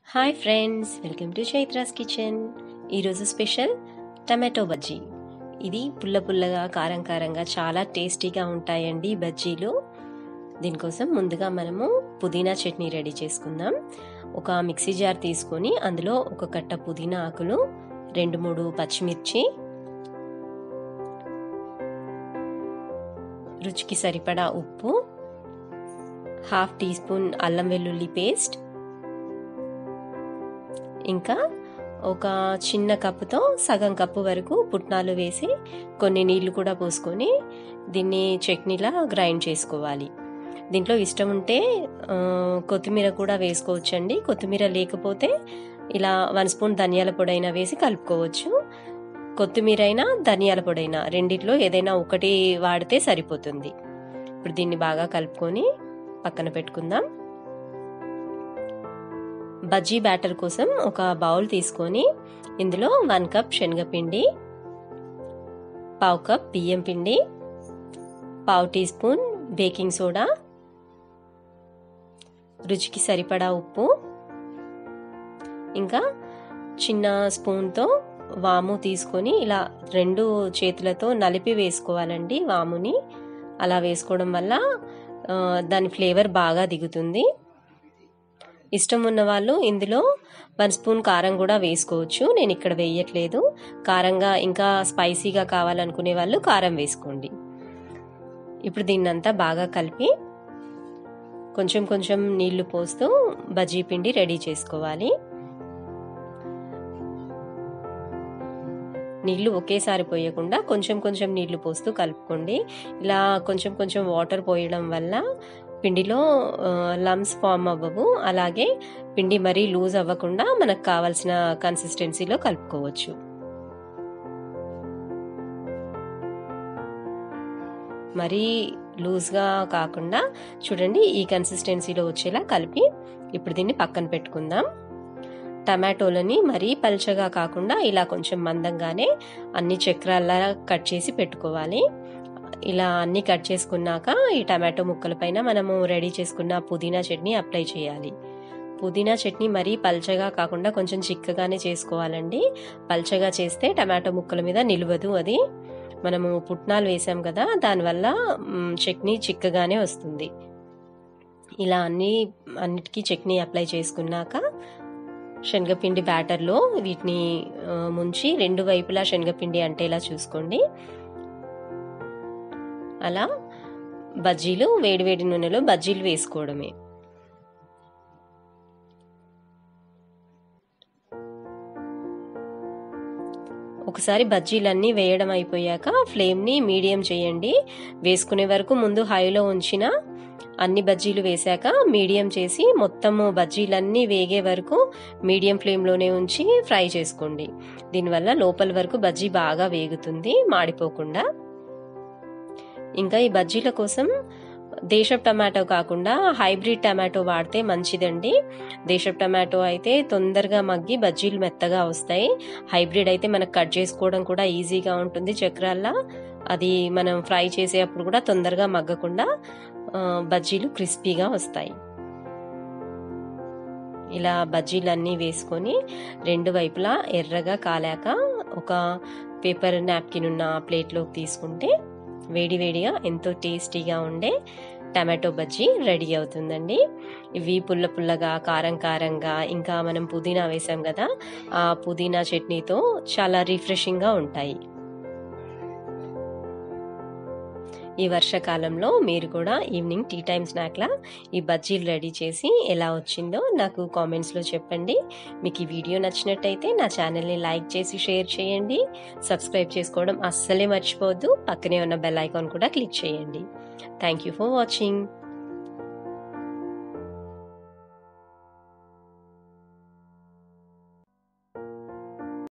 hi friends welcome to Chaitra's kitchen ఈరోజు special tomato bajji ఇది పుల్ల పుల్లగా కారం కారంగా చాలా టేస్టీగా ఉంటాయండి ఈ బజ్జీలు దీనికోసం ముందుగా మనము పుదీనా చట్నీ రెడీ చేసుకుందాం ఒక మిక్సీ జార్ తీసుకొని అందులో ఒక కట్ట పుదీనా ఆకులు రెండు మూడు పచ్చిమిర్చి రుచికి సరిపడా ఉప్పు హాఫ్ టీ స్పూన్ అల్లం వెల్లుల్లి పేస్ట్ ఇంకా ఒక చిన్న కప్పుతో సగం కప్పు వరకు పుట్నాలు వేసి కొన్ని నీళ్లు కూడా పోసుకొని దీన్ని చట్నీలా గ్రైండ్ చేసుకోవాలి దీంట్లో ఇష్టం ఉంటే కొత్తిమీర కూడా వేసుకోవచ్చండి కొత్తిమీర లేకపోతే ఇలా వన్ స్పూన్ ధనియాల పొడి అయినా వేసి కలుపుకోవచ్చు కొత్తిమీర అయినా ధనియాల పొడి అయినా రెండిట్లో ఏదైనా ఒకటి వాడితే సరిపోతుంది ఇప్పుడు దీన్ని బాగా కలుపుకొని పక్కన పెట్టుకుందాం బజ్జీ బ్యాటర్ కోసం ఒక బౌల్ తీసుకొని ఇందులో వన్ కప్ శనగపిండి పావు కప్ బియ్యం పిండి పావు టీ స్పూన్ బేకింగ్ సోడా రుచికి సరిపడా ఉప్పు ఇంకా చిన్న స్పూన్తో వాము తీసుకొని ఇలా రెండు చేతులతో నలిపి వేసుకోవాలండి వాముని అలా వేసుకోవడం వల్ల దాని ఫ్లేవర్ బాగా దిగుతుంది ఇష్టం ఉన్న వాళ్ళు ఇందులో వన్ స్పూన్ కారం కూడా వేసుకోవచ్చు నేను ఇక్కడ వేయట్లేదు కారంగా ఇంకా స్పైసీగా కావాలనుకునే వాళ్ళు కారం వేసుకోండి ఇప్పుడు దీన్నంతా బాగా కలిపి కొంచెం కొంచెం నీళ్లు పోస్తూ బజ్జీ పిండి రెడీ చేసుకోవాలి నీళ్లు ఒకేసారి పోయకుండా కొంచెం కొంచెం నీళ్లు పోస్తూ కలుపుకోండి ఇలా కొంచెం కొంచెం వాటర్ పోయడం వల్ల పిండిలో లమ్స్ ఫామ్ అవ్వవు అలాగే పిండి మరీ లూజ్ అవ్వకుండా మనకు కావాల్సిన కన్సిస్టెన్సీలో కలుపుకోవచ్చు మరీ లూజ్గా కాకుండా చూడండి ఈ కన్సిస్టెన్సీలో వచ్చేలా కలిపి ఇప్పుడు దీన్ని పక్కన పెట్టుకుందాం టమాటోలని మరీ పల్చగా కాకుండా ఇలా కొంచెం మందంగానే అన్ని చక్రాల్లా కట్ చేసి పెట్టుకోవాలి ఇలా అన్ని కట్ చేసుకున్నాక ఈ టమాటో ముక్కల పైన మనము రెడీ చేసుకున్న పుదీనా చట్నీ అప్లై చేయాలి పుదీనా చట్నీ మరీ పల్చగా కాకుండా కొంచెం చిక్కగానే చేసుకోవాలండి పల్చగా చేస్తే టమాటో ముక్కల మీద నిలవదు అది మనము పుట్నాలు వేసాం కదా దానివల్ల చట్నీ చిక్కగానే వస్తుంది ఇలా అన్ని అన్నిటికీ చట్నీ అప్లై చేసుకున్నాక శనగపిండి బ్యాటర్లో వీటిని ముంచి రెండు వైపులా శనగపిండి అంటేలా చూసుకోండి అలా బజ్జీలు వేడివేడి నూనెలో బజ్జీలు వేసుకోవడమే ఒకసారి బజ్జీలన్నీ వేయడం అయిపోయాక ఫ్లేమ్ని మీడియం చేయండి వేసుకునే వరకు ముందు హైలో ఉంచిన అన్ని బజ్జీలు వేశాక మీడియం చేసి మొత్తము బజ్జీలన్నీ వేగే వరకు మీడియం ఫ్లేమ్లోనే ఉంచి ఫ్రై చేసుకోండి దీనివల్ల లోపల వరకు బజ్జీ బాగా వేగుతుంది మాడిపోకుండా ఇంకా ఈ బజ్జీల కోసం దేశప్ టమాటో కాకుండా హైబ్రిడ్ టమాటో వాడితే మంచిదండి దేశప్ టమాటో అయితే తొందరగా మగ్గి బజ్జీలు మెత్తగా వస్తాయి హైబ్రిడ్ అయితే మనకు కట్ చేసుకోవడం కూడా ఈజీగా ఉంటుంది చక్రాల్లా అది మనం ఫ్రై చేసేటప్పుడు కూడా తొందరగా మగ్గకుండా బజ్జీలు క్రిస్పీగా వస్తాయి ఇలా బజ్జీలన్నీ వేసుకొని రెండు వైపులా ఎర్రగా కాలాక ఒక పేపర్ నాప్కిన్ ఉన్న ప్లేట్లోకి తీసుకుంటే వేడివేడిగా ఎంతో టేస్టీగా ఉండే టమాటో బజ్జీ రెడీ అవుతుందండి ఇవి పుల్ల పుల్లగా కారం కారంగా ఇంకా మనం పుదీనా వేసాం కదా ఆ పుదీనా చట్నీతో చాలా రిఫ్రెషింగ్గా ఉంటాయి ఈ వర్షాకాలంలో మీరు కూడా ఈవినింగ్ టీ టైమ్ స్నాక్లా ఈ బజ్జీలు రెడీ చేసి ఎలా వచ్చిందో నాకు కామెంట్స్లో చెప్పండి మీకు ఈ వీడియో నచ్చినట్టయితే నా ఛానల్ని లైక్ చేసి షేర్ చేయండి సబ్స్క్రైబ్ చేసుకోవడం అస్సలే మర్చిపోవద్దు పక్కనే ఉన్న బెల్ ఐకాన్ కూడా క్లిక్ చేయండి థ్యాంక్ యూ ఫర్ వాచింగ్